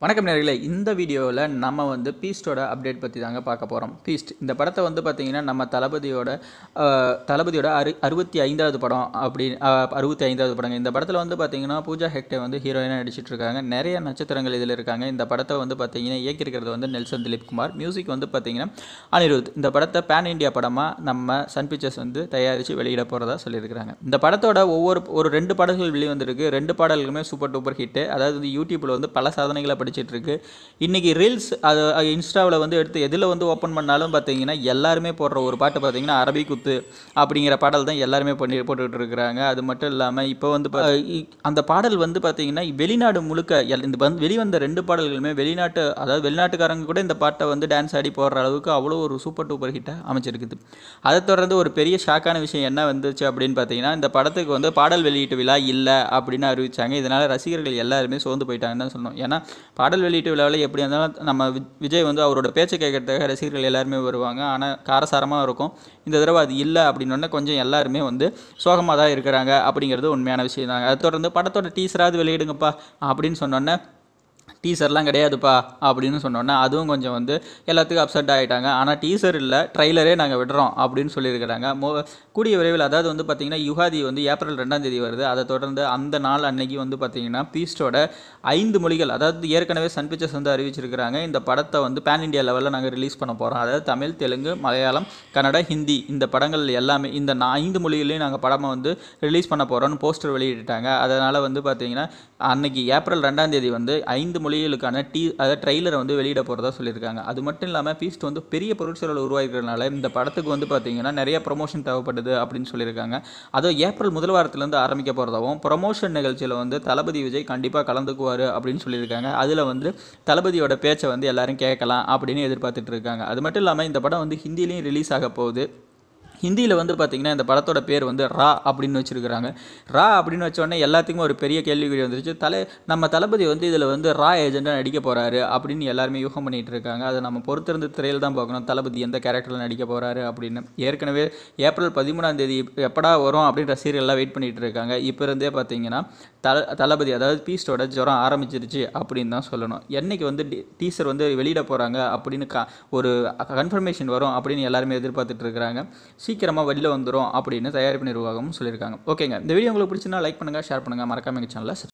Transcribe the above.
வணக்கம் நேர்களே இந்த வீடியோவில் நம்ம வந்து பீஸ்டோட அப்டேட் பற்றி தாங்க பார்க்க போகிறோம் பீஸ்ட் இந்த படத்தை வந்து பார்த்திங்கன்னா நம்ம தளபதியோட அஹ், தளபதியோட அறு அறுபத்தி ஐந்தாவது படம் அப்படி அஹ், அறுபத்தி ஐந்தாவது படங்க இந்த படத்தில் வந்து பார்த்திங்கன்னா பூஜா ஹெக்டே வந்து ஹீரோயினாக நடிச்சிட்டு இருக்காங்க நிறைய நட்சத்திரங்கள் இதில் இருக்காங்க இந்த படத்தை வந்து பார்த்திங்கன்னா இயக்கியிருக்கிறது வந்து நெல்சன் திலீப் குமார் மியூசிக் வந்து பார்த்திங்கன்னா அனிருத் இந்த படத்தை பேன் இண்டியா படமாக நம்ம சன் பிக்சர்ஸ் வந்து தயாரித்து வெளியிட போகிறதா சொல்லியிருக்கிறாங்க இந்த படத்தோட ஒவ்வொரு ஒரு ரெண்டு பாடல்கள் வெளிவந்திருக்கு ரெண்டு பாடல்களுமே சூப்பர் டூப்பர் ஹிட்டு அதாவது வந்து யூடியூப்பில் வந்து பல சாதனைகளை படிச்சிட்டு இருக்கு இன்னைக்கு ரீல்ஸ் அது இன்ஸ்டாவில் வந்து எடுத்து எதில் வந்து ஓப்பன் பண்ணாலும் பார்த்தீங்கன்னா எல்லாருமே போடுற ஒரு பாட்டு பார்த்தீங்கன்னா அரபி குத்து அப்படிங்கிற பாடல் தான் எல்லாருமே பண்ணி போட்டுக்கிட்டு இருக்கிறாங்க அது மட்டும் இல்லாமல் இப்போ வந்து பா- இ- அந்த பாடல் வந்து பார்த்தீங்கன்னா வெளிநாடு முழுக்க எல்- இந்த வந்து வெளிவந்த ரெண்டு பாடல்களுமே வெளிநாட்டு அதாவது வெளிநாட்டுக்காரங்க கூட இந்த பாட்டை வந்து டான்ஸ் ஆடி போடுற அளவுக்கு அவ்வளோ ஒரு சூப்பர் டூப்பர் ஹிட்டாக அமைச்சிருக்குது அதை தொடர்ந்து ஒரு பெரிய ஷாக்கான விஷயம் என்ன வந்துச்சு அப்படின்னு பார்த்தீங்கன்னா இந்த படத்துக்கு வந்து பாடல் வெளியீட்டு விழா இல்லை அப்படின்னு அறிவிச்சாங்க இதனால் ரசிகர்கள் எல்லாருமே சோர்ந்து போயிட்டாங்கன்னு தான் சொல்லணும் ஏன்னா பாடல் வெளியீட்டு விழாவில் எப்படி இருந்தாலும் நம்ம வி- விஜய் வந்து அவரோட பேச்சை கேட்கறதுக்காக ரசிகர்கள் எல்லாருமே வருவாங்க ஆனால் காரசாரமாக இருக்கும் இந்த தடவை அது இல்லை அப்படின்னோடனே கொஞ்சம் எல்லாருமே வந்து சோகமாக தான் இருக்கிறாங்க அப்படிங்கிறது உண்மையான விஷயம் தாங்க அதை தொடர்ந்து படத்தோட டீசராவது வெளியிடுங்கப்பா அப்படின்னு சொன்னோன்னே டீசர்லாம் கிடையாதுப்பா அப்படின்னு சொன்னோன்னே அதுவும் கொஞ்சம் வந்து எல்லாத்துக்கும் அப்செட் ஆகிட்டாங்க ஆனால் டீசர் இல்லை ட்ரைலரே நாங்கள் விடுறோம் அப்படின்னு சொல்லியிருக்கிறாங்க மோ கூடிய விரைவில் அதாவது வந்து பார்த்திங்கன்னா யுகாதி வந்து ஏப்ரல் ரெண்டாம் தேதி வருது அதை தொடர்ந்து அந்த நாள் அன்னைக்கு வந்து பார்த்திங்கன்னா பீஸ்டோட ஐந்து மொழிகள் அதாவது ஏற்கனவே சன் பிக்சர்ஸ் வந்து அறிவிச்சிருக்கிறாங்க இந்த படத்தை வந்து பேன் இண்டியா லெவலில் நாங்கள் ரிலீஸ் பண்ண போகிறோம் அதாவது தமிழ் தெலுங்கு மலையாளம் கன்னடா ஹிந்தி இந்த படங்கள் எல்லாமே இந்த நா- ஐந்து மொழிகளையும் நாங்கள் படமை வந்து ரிலீஸ் பண்ண போகிறோம்னு போஸ்டர் வெளியிட்டாங்க அதனால் வந்து பார்த்திங்கன்னா அன்னைக்கு ஏப்ரல் ரெண்டாம் தேதி வந்து ஐந்து மொழிகளுக்கான டீ அதாவது ட்ரெய்லரை வந்து வெளியிட போகிறதா சொல்லியிருக்காங்க அது மட்டும் இல்லாமல் பீஸ்ட் வந்து பெரிய பொருட்சூழல் உருவாக்கிறதுனால இந்த படத்துக்கு வந்து பார்த்திங்கன்னா நிறைய ப்ரொமோஷன் தேவைப்படுது அப்படின்னு சொல்லியிருக்காங்க அதுவும் ஏப்ரல் முதல் வாரத்துலேருந்து ஆரம்பிக்க போகிறதாவும் ப்ரொமோஷன் நிகழ்ச்சியில் வந்து தளபதி விஜய் கண்டிப்பாக கலந்துக்குவார் அப்படின்னு சொல்லியிருக்காங்க அதில் வந்து தளபதியோட பேச்சை வந்து எல்லாரும் கேட்கலாம் அப்படின்னு எதிர்பார்த்துட்டு இருக்காங்க அது மட்டும் இல்லாமல் இந்த படம் வந்து ஹிந்திலையும் ரிலீஸ் ஆக போகுது ஹிந்தியில் வந்து பார்த்திங்கன்னா இந்த படத்தோட பேர் வந்து ரா அப்படின்னு வச்சுருக்கிறாங்க ரா அப்படின்னு வச்ச உடனே எல்லாத்துக்குமே ஒரு பெரிய கேள்விக்குறி வந்துருச்சு தலை நம்ம தளபதி வந்து இதில் வந்து ரா ஏஜெண்டாக நடிக்க போகிறாரு அப்படின்னு எல்லாருமே யூகம் பண்ணிகிட்டு இருக்காங்க அதை நம்ம பொறுத்திருந்து திரையில் தான் பார்க்கணும் தளபதி எந்த கேரக்டரில் நடிக்க போகிறாரு அப்படின்னு ஏற்கனவே ஏப்ரல் பதிமூணாம் தேதி எப்படா வரும் அப்படின்னு ரசிகர்கள் எல்லாம் வெயிட் பண்ணிகிட்டு இருக்காங்க இப்போ இருந்தே பார்த்தீங்கன்னா தல தளபதி அதாவது பீஸ்டோட ஜுரம் ஆரம்பிச்சிருச்சு அப்படின்னு தான் சொல்லணும் என்னைக்கு வந்து டீசர் வந்து வெளியிட போகிறாங்க அப்படின்னு க ஒரு கன்ஃபர்மேஷன் வரும் அப்படின்னு எல்லாருமே எதிர்பார்த்துட்டு இருக்கிறாங்க சீக்கிரமாக வெளியில் வந்துடும் அப்படின்னு தயாரிப்பு நிர்வாகமும் சொல்லியிருக்காங்க ஓகேங்க இந்த வீடியோ உங்களுக்கு பிடிச்சிருந்தா லைக் பண்ணுங்கள் ஷேர் பண்ணுங்கள் மறக்காம எங்கள் சேனலை